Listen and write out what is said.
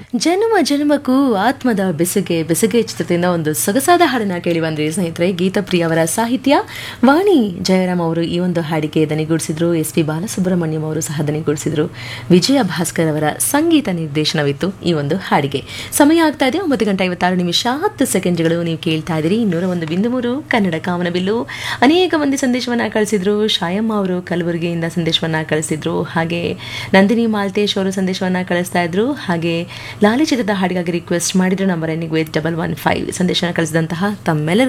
ಜನ್ಮ ಜನ್ಮಕ್ಕೂ ಆತ್ಮದ ಬೆಸುಗೆ ಬೆಸುಗೆ ಚಿತ್ರದಿಂದ ಒಂದು ಸೊಗಸಾದ ಹಾಡನ್ನ ಕೇಳಿ ಬಂದ್ರಿ ಸ್ನೇಹಿತರೆ ಗೀತಪ್ರಿಯ ಅವರ ಸಾಹಿತ್ಯ ವಾಣಿ ಜಯರಾಮ್ ಅವರು ಈ ಒಂದು ಹಾಡಿಗೆ ದನಿಗೂಡಿಸಿದ್ರು ಎಸ್ ಪಿ ಬಾಲಸುಬ್ರಹ್ಮಣ್ಯಂ ಅವರು ಸಹ ದನಿಗೂಡಿಸಿದ್ರು ವಿಜಯ ಭಾಸ್ಕರ್ ಅವರ ಸಂಗೀತ ನಿರ್ದೇಶನವಿತ್ತು ಈ ಒಂದು ಹಾಡಿಗೆ ಸಮಯ ಆಗ್ತಾ ಇದೆ ಒಂಬತ್ತು ಗಂಟೆ ಐವತ್ತಾರು ನಿಮಿಷ ಹತ್ತು ಸೆಕೆಂಡ್ಗಳು ನೀವು ಕೇಳ್ತಾ ಇದ್ದೀರಿ ಇನ್ನೂರ ಒಂದು ಬಿಂದು ಮೂರು ಕನ್ನಡ ಕಾಮನಬಿಲ್ಲು ಅನೇಕ ಮಂದಿ ಸಂದೇಶವನ್ನ ಕಳಿಸಿದ್ರು ಶಾಯಮ್ಮ ಅವರು ಕಲಬುರಗಿಯಿಂದ ಸಂದೇಶವನ್ನ ಕಳಿಸಿದ್ರು ಹಾಗೆ ನಂದಿನಿ ಮಾಲ್ತೇಶ್ ಅವರು ಸಂದೇಶವನ್ನ ಕಳಿಸ್ತಾ ಇದ್ರು ಹಾಗೆ ಲಾಲಿ ಚಿತ್ರದ ಹಾಡಿಗಾಗಿ ರಿಕ್ವೆಸ್ಟ್ ಮಾಡಿದ್ರು ನಂಬರ್ ಎನ್ನಿಗೆ ಡಬಲ್ ಒನ್ ಫೈವ್ ಸಂದೇಶ ಕಳಿಸಿದಂತಹ ತಮ್ಮೆಲ್ಲರಿಗೂ